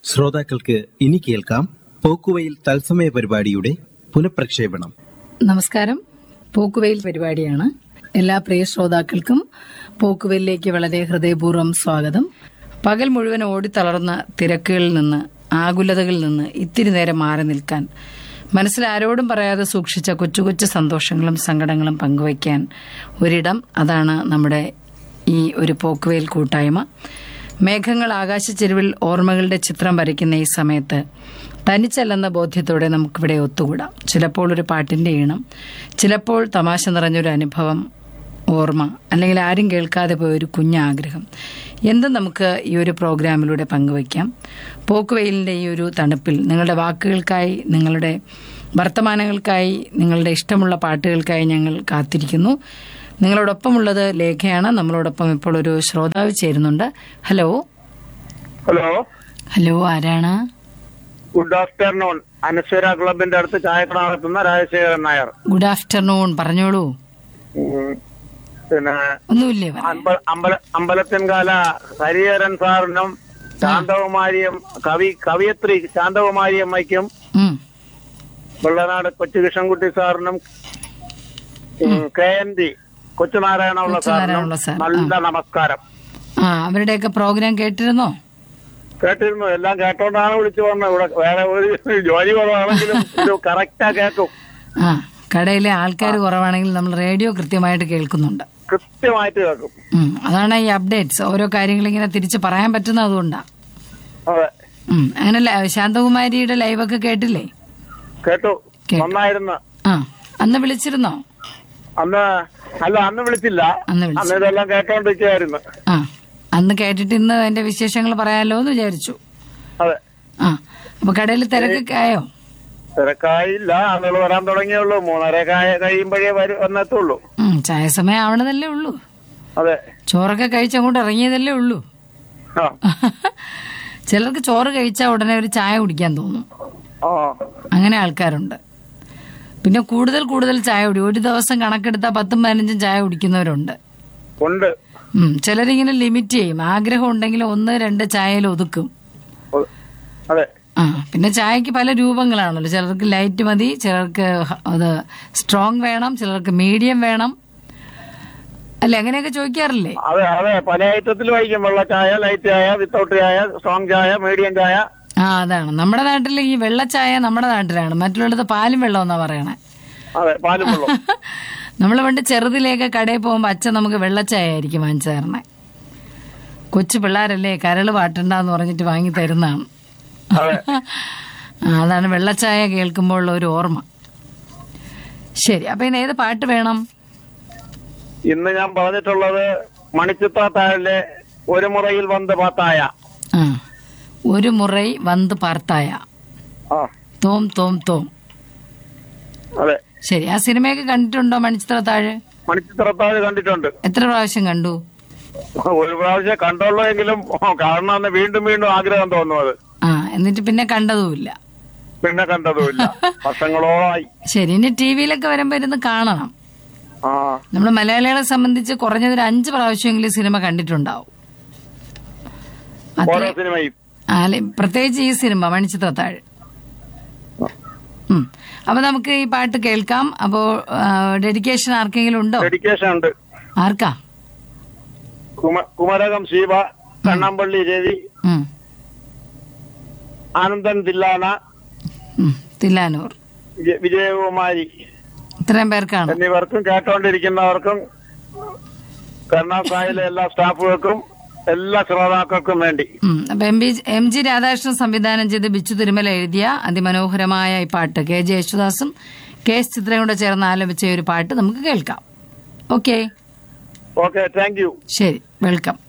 ശ്രോതാക്കൾക്ക് ഇനി കേൾക്കാം പോക്കുവയിൽ തത്സമയ പരിപാടിയുടെ പുനഃപ്രക്ഷേപണം നമസ്കാരം പോക്കുവെയിൽ പരിപാടിയാണ് എല്ലാ പ്രിയ ശ്രോതാക്കൾക്കും പോക്കുവെയിലേക്ക് വളരെ ഹൃദയപൂർവ്വം സ്വാഗതം പകൽ മുഴുവൻ ഓടിത്തളർന്ന തിരക്കുകളിൽ നിന്ന് ആകുലതകളിൽ നിന്ന് ഇത്തിരി നേരം മാറി നിൽക്കാൻ മനസ്സിൽ ആരോടും പറയാതെ സൂക്ഷിച്ച കൊച്ചു കൊച്ചു സന്തോഷങ്ങളും സങ്കടങ്ങളും പങ്കുവയ്ക്കാൻ ഒരിടം അതാണ് നമ്മുടെ ഈ ഒരു പോക്കുവെയിൽ കൂട്ടായ്മ മേഘങ്ങൾ ആകാശച്ചെരുവിൽ ഓർമ്മകളുടെ ചിത്രം വരയ്ക്കുന്ന ഈ സമയത്ത് തനിച്ചല്ലെന്ന ബോധ്യത്തോടെ നമുക്കിവിടെ ഒത്തുകൂടാം ചിലപ്പോൾ ഒരു പാട്ടിന്റെ ഈണം ചിലപ്പോൾ തമാശ നിറഞ്ഞൊരു അനുഭവം ഓർമ്മ അല്ലെങ്കിൽ ആരും കേൾക്കാതെ പോയ ഒരു കുഞ്ഞാഗ്രഹം എന്തും നമുക്ക് ഈ ഒരു പ്രോഗ്രാമിലൂടെ പങ്കുവയ്ക്കാം പോക്കുവെയിലിന്റെ ഈ ഒരു തണുപ്പിൽ നിങ്ങളുടെ വാക്കുകൾക്കായി നിങ്ങളുടെ വർത്തമാനങ്ങൾക്കായി നിങ്ങളുടെ ഇഷ്ടമുള്ള പാട്ടുകൾക്കായി ഞങ്ങൾ കാത്തിരിക്കുന്നു നിങ്ങളോടൊപ്പമുള്ളത് ലേഖയാണ് നമ്മളോടൊപ്പം ഇപ്പോൾ ഒരു ശ്രോതാവ് ചേരുന്നുണ്ട് ഹലോ ഹലോ ഹലോ ആരാണ് ഗുഡ് ആഫ്റ്റർനൂൺ അനശ്വര ക്ലബിന്റെ അടുത്ത് ചായക്കട നടത്തുന്ന രാജശേഖരൻ നായർ ഗുഡ് ആഫ്റ്റർനൂൺ പറഞ്ഞോളൂ ഉം. പിന്നെ ഒന്നുമില്ലേ പറയാൻ? അമ്പ- അമ്പല അമ്പലത്തിൻകാല ഹരിഹരൻ സാറിനും ശാന്തകുമാരിയും കവി കവിയത്രി ശാന്തകുമാരി അമ്മയ്ക്കും ഉം. വെള്ളനാട് കൊച്ചുകൃഷ്ണൻകുട്ടി സാറിനും ഉം, കെ എൻ ജി കൊച്ചുനാരായണമുള്ള കൊച്ചുനാരായണപിള്ള സാറിനും സാർ, നല്ല നമസ്കാരം ആ അവരുടെയൊക്കെ പ്രോഗ്രാം കേട്ടിരുന്നോ കേട്ടിരുന്നു എല്ലാം കേട്ടോണ്ടാണ് വിളിച്ചു വന്നത് ഇവിടെ വേറെ ഒരു ജോലി കുറവാണെങ്കിലും ഇത് കറക്റ്റാ കേൾക്കും ആ കടയിലെ ആൾക്കാർ കുറവാണെങ്കിൽ നമ്മൾ റേഡിയോ കൃത്യമായിട്ട് കേൾക്കുന്നുണ്ട് കൃത്യമായിട്ട് കേൾക്കും ഉം. അതാണ് ഈ അപ്ഡേറ്റ്സ് ഓരോ കാര്യങ്ങൾ ഇങ്ങനെ തിരിച്ച് പറയാൻ പറ്റുന്ന അതുകൊണ്ടാ അതെ ഉം. അങ്ങനെ ല- ശാന്തകുമാരിയുടെ ലൈവൊക്കെ കേട്ടില്ലേ കേട്ടു കേട്ടു. നന്നായിരുന്നു ആ അന്ന് വിളിച്ചിരുന്നോ അന്ന് അല്ല അന്ന് വിളിച്ചില്ല അന്ന് വിളിച്ചു അന്ന് ഇതെല്ലാം കേട്ടോണ്ടിരിക്കുകയായിരുന്നു ആ അന്ന് കേട്ടിട്ട് ഇന്ന് എന്റെ വിശേഷങ്ങൾ പറയാലോ എന്ന് വിചാരിച്ചു അതെ ആ അപ്പൊ കടയിൽ തിരക്കൊക്കെ ആയോ തിരക്കായില്ല ആളുകൾ വരാൻ തുടങ്ങിയുള്ളൂ മൂന്നര കായ- കഴിയുമ്പോഴേ വരും വന്നെത്തുള്ളൂ ഉം, ചായ സമയം ആവണതല്ലേ ഉള്ളൂ അതെ ചോറൊക്കെ കഴിച്ച് അങ്ങോട്ട് ഇറങ്ങിയതല്ലേ ഉള്ളൂ ആ ചിലർക്ക് ചോറ് കഴിച്ചാൽ ഉടനെ ഒരു ചായ കുടിക്കാൻ തോന്നും ആ അങ്ങനെ ആൾക്കാരുണ്ട് പിന്നെ കൂടുതൽ കൂടുതൽ ചായ കുടി ഒരു ദിവസം കണക്കെടുത്താൽ പത്തും പതിനഞ്ചും ചായ കുടിക്കുന്നവരുണ്ട് ഉണ്ട് ഉം, ചിലരിങ്ങനെ ലിമിറ്റ് ചെയ്യും ആഗ്രഹം ഉണ്ടെങ്കിൽ ഒന്ന് രണ്ട് ചായയിൽ ഒതുക്കും ഒ- അതെ ആ പിന്നെ ചായക്ക് പല രൂപങ്ങളാണല്ലോ ചിലർക്ക് ലൈറ്റ് മതി ചിലർക്ക് ഹ- അത് സ്ട്രോങ് വേണം ചിലർക്ക് മീഡിയം വേണം അല്ലെ അങ്ങനെയൊക്കെ ചോദിക്കാറില്ലേ അതെ അതെ പല ഐറ്റത്തിൽ വഹിക്കും വെള്ള ചായ ലൈറ്റ് ചായ വിത്തൗട്ട് ചായ സ്ട്രോങ് ചായ മീഡിയം ചായ ആ അതാണ് നമ്മുടെ നാട്ടിൽ ഈ വെള്ളച്ചായ നമ്മുടെ നാട്ടിലാണ് മറ്റുള്ളിടത്ത് പാലും വെള്ളം എന്നാ പറയണേ അതെ പാലും വെള്ളം നമ്മൾ പണ്ട് ചെറുതിലേക്ക് കടയിൽ പോകുമ്പോൾ അച്ഛൻ നമുക്ക് വെള്ളച്ചായ ആയിരിക്കും വാങ്ങിച്ചു തരണേ കൊച്ചു പിള്ളേരല്ലേ കരള് വാട്ടണ്ടെന്ന് പറഞ്ഞിട്ട് വാങ്ങി തരുന്നതാണ് അതെ ആ, അതാണ് വെള്ളച്ചായ കേൾക്കുമ്പോൾ ഒരു ഓർമ്മ ശരി അപ്പൊ ഇന്ന് ഏത് പാട്ട് വേണം ഇന്ന് ഞാൻ പറഞ്ഞിട്ടുള്ളത് മണിച്ചിത്ര താഴിലെ ഒരു മുറയിൽ വന്ന് പാത്തായ ആ ഒരു മുറൈ വന്ന് പാർത്തായ ആ തോം തോം തോം അതെ ശരി ആ സിനിമയൊക്കെ കണ്ടിട്ടുണ്ടോ മണിച്ചിത്ര താഴ് മണിച്ചിത്രത്താഴ് കണ്ടിട്ടുണ്ട് എത്ര പ്രാവശ്യം കണ്ടു ഒരു പ്രാവശ്യം കണ്ടുള്ളൂ എങ്കിലും കാണണമെന്ന് വീണ്ടും വീണ്ടും ആഗ്രഹം തോന്നുന്നത് ആ എന്നിട്ട് പിന്നെ കണ്ടതുമില്ല പിന്നെ കണ്ടതുമില്ല വർഷങ്ങളോളായി ശരി ഇനി ടി വിയിലൊക്കെ വരുമ്പോ ഇരുന്ന് കാണണം ആ നമ്മൾ മലയാളികളെ സംബന്ധിച്ച് കുറഞ്ഞത് ഒരു അഞ്ച് പ്രാവശ്യമെങ്കിലും ഈ സിനിമ കണ്ടിട്ടുണ്ടാവും ഓരോ അത്ര സിനിമയും ആ, അല്ലെ, പ്രത്യേകിച്ച് ഈ സിനിമ മണിച്ചിത്രത്താഴ് ഉം. അപ്പൊ നമുക്ക് ഈ പാട്ട് കേൾക്കാം അപ്പോ ഡെഡിക്കേഷൻ ആർക്കെങ്കിലും ഉണ്ടോ ഡെഡിക്കേഷൻ ഉണ്ട് ആർക്കാ കുമ- കുമരകം ശിവ കണ്ണമ്പള്ളി രവി ഉം. ആനന്ദൻ തില്ലാന ഉം. തില്ലാനൂർ വിജയ- വിജയകുമാരി ഇത്രയും പേർക്കാണ് എന്നിവർക്കും കേട്ടോണ്ടിരിക്കുന്നവർക്കും കരുണാസായിലെ എല്ലാ സ്റ്റാഫുകൾക്കും എല്ലാ ശ്രോതാക്കൾക്കും വേണ്ടി ഉം. അപ്പൊ M B M G Radhakrishnan സംവിധാനം ചെയ്ത് ബിച്ചു തിരുമല എഴുതിയ അതിമനോഹരമായ ഈ പാട്ട് കെ ജെ യേശുദാസും കെ എസ് ചിത്രയും കൂടെ ചേർന്ന് ആലപിച്ച ഈ ഒരു പാട്ട് നമുക്ക് കേൾക്കാം ഓക്കെ ഓക്കെ താങ്ക് യു ശരി വെൽക്കം